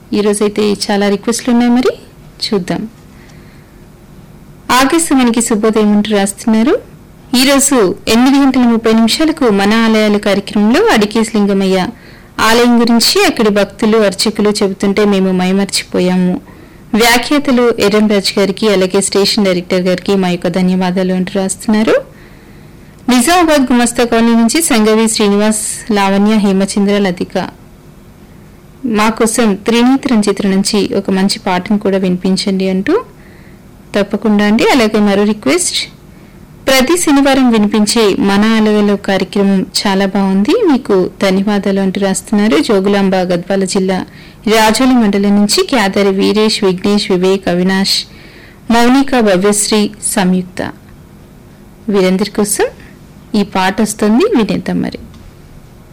ఈరోజైతే చాలా రిక్వెస్ట్లు ఉన్నాయి మరి చూద్దాం ఆకాశవానికి శుభోదయం అంటూ రాస్తున్నారు ఈరోజు ఎనిమిది గంటల ముప్పై నిమిషాలకు మన ఆలయాల కార్యక్రమంలో అడికేశ్ లింగమయ్య ఆలయం గురించి అక్కడి భక్తులు అర్చకులు చెబుతుంటే మేము మైమర్చిపోయాము వ్యాఖ్యాతలు ఎర్రం రాజు గారికి అలాగే స్టేషన్ డైరెక్టర్ గారికి మా యొక్క ధన్యవాదాలు అంటూ రాస్తున్నారు నిజామాబాద్ గుమస్తా కాలనీ నుంచి సంగవి శ్రీనివాస్ లావణ్య హేమచంద్ర లతిక మా కోసం త్రినేత్రం చిత్రం నుంచి ఒక మంచి పాటను కూడా వినిపించండి అంటూ తప్పకుండా అండి అలాగే మరో రిక్వెస్ట్ ప్రతి శనివారం వినిపించే మన అలవలో కార్యక్రమం చాలా బాగుంది మీకు ధన్యవాదాలు అంటూ రాస్తున్నారు జోగులాంబ గద్వాల జిల్లా రాజోలి మండలం నుంచి క్యాదరి వీరేష్ విఘ్నేష్ వివేక్ అవినాష్ మౌనిక భవ్యశ్రీ సంయుక్త వీరందరి కోసం ఈ పాట వస్తుంది వినేద్దాం మరి